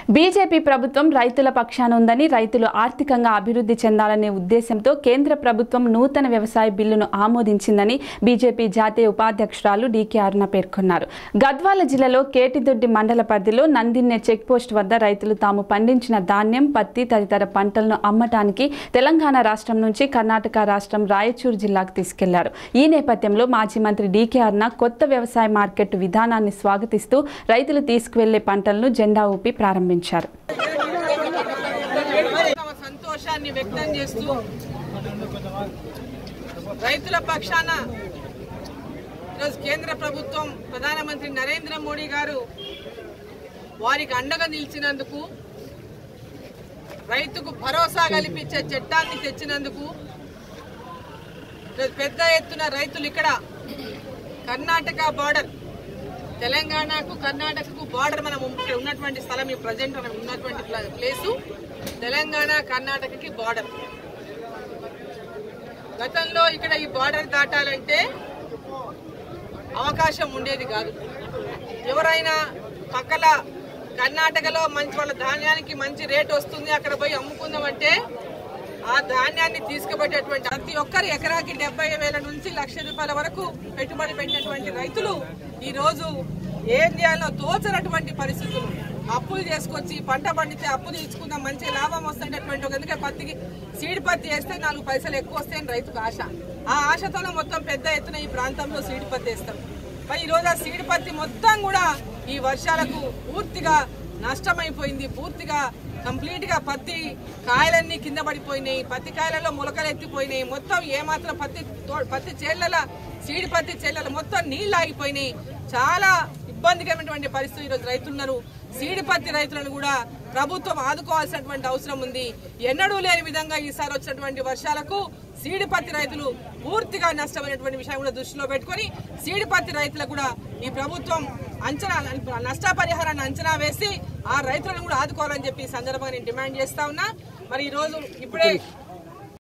BJP ప్రభుత్వం రైతుల పక్షాన ఉందని రైతులు ఆర్థికంగా అభివృద్ధి చెందాలనే ఉద్దేశంతో కేంద్ర ప్రభుత్వం నూతన వ్యవసాయ బిల్లును ఆమోదించిందని బీజేపీ జాతీయ ఉపాధ్యక్షురాలు డీకే అరుణ పేర్కొన్నారు గద్వాల జిల్లాలో కేటిదొడ్డి మండల పరిధిలో నందిన్నె చెక్ పోస్ట్ వద్ద రైతులు తాము పండించిన ధాన్యం పత్తి తదితర పంటలను అమ్మటానికి తెలంగాణ రాష్ట్రం నుంచి కర్ణాటక రాష్ట్రం రాయచూరు జిల్లాకు తీసుకెళ్లారు ఈ నేపథ్యంలో మాజీ మంత్రి డీకే అరుణ కొత్త వ్యవసాయ మార్కెట్ విధానాన్ని స్వాగతిస్తూ రైతులు తీసుకువెళ్లే పంటలను జెండా ఊపి ప్రారంభించారు తమ సంతోషాన్ని వ్యక్తం చేస్తూ రైతుల పక్షాన ఈరోజు కేంద్ర ప్రభుత్వం ప్రధానమంత్రి నరేంద్ర మోడీ గారు వారికి అండగా నిలిచినందుకు రైతుకు భరోసా కల్పించే చట్టాన్ని తెచ్చినందుకు ఈరోజు పెద్ద ఎత్తున రైతులు ఇక్కడ కర్ణాటక బార్డర్ తెలంగాణకు కర్ణాటకకు బార్డర్ మనం ఇక్కడ ఉన్నటువంటి స్థలం ఈ ప్రజెంట్ మనం ఉన్నటువంటి ప్ల- ప్లేసు తెలంగాణ కర్ణాటకకి బార్డర్ గతంలో ఇక్కడ ఈ బార్డర్ దాటాలంటే అవకాశం ఉండేది కాదు ఎవరైనా పక్కల కర్ణాటకలో మంచి వాళ్ళ ధాన్యానికి మంచి రేట్ వస్తుంది అక్కడ పోయి అమ్ముకుందామంటే ఆ ధాన్యాన్ని తీసుకుపెట్టేటువంటి ప్రతి ఒక్కరు ఎకరాకి డెబ్బై వేల నుంచి లక్ష రూపాయల వరకు పెట్టుబడి పెట్టినటువంటి రైతులు ఈ రోజు ఏం చేయాలో తోచనటువంటి పరిస్థితులు అప్పులు చేసుకొచ్చి పంట పండితే అప్పు తీసుకుందాం మంచి లాభం వస్తున్నటువంటి ఒక ఎందుకంటే పత్తికి సీడ్ పత్తి వేస్తే నాలుగు పైసలు ఎక్కువ వస్తాయని రైతుకు ఆశ ఆ ఆశతోనే మొత్తం పెద్ద ఎత్తున ఈ ప్రాంతంలో సీడ్ పత్తి వేస్తాం మరి ఈ రోజు ఆ సీడ్ పత్తి మొత్తం కూడా ఈ వర్షాలకు పూర్తిగా నష్టమైపోయింది పూర్తిగా కంప్లీట్ గా పత్తి కాయలన్నీ కింద పడిపోయినాయి పత్తి కాయలలో మొలకలు ఎత్తిపోయినాయి మొత్తం ఏమాత్రం పత్తి తో- పత్తి చేళ్ల సీడి పత్తి చేళ్ల మొత్తం నీళ్లు ఆగిపోయినాయి చాలా ఇబ్బందికరమైనటువంటి పరిస్థితి ఈరోజు రైతులున్నారు సీడి పత్తి రైతులను కూడా ప్రభుత్వం ఆదుకోవాల్సినటువంటి అవసరం ఉంది ఎన్నడూ లేని విధంగా ఈసారి వచ్చినటువంటి వర్షాలకు సీడి పత్తి రైతులు పూర్తిగా నష్టమైనటువంటి విషయం కూడా దృష్టిలో పెట్టుకొని సీడి పత్తి రైతులకు కూడా ఈ ప్రభుత్వం అంచనా నష్టపరిహారాన్ని అంచనా వేసి ఆ రైతులను కూడా ఆదుకోవాలని చెప్పి ఈ సందర్భంగా నేను డిమాండ్ చేస్తా ఉన్నా మరి ఈ రోజు ఇప్పుడే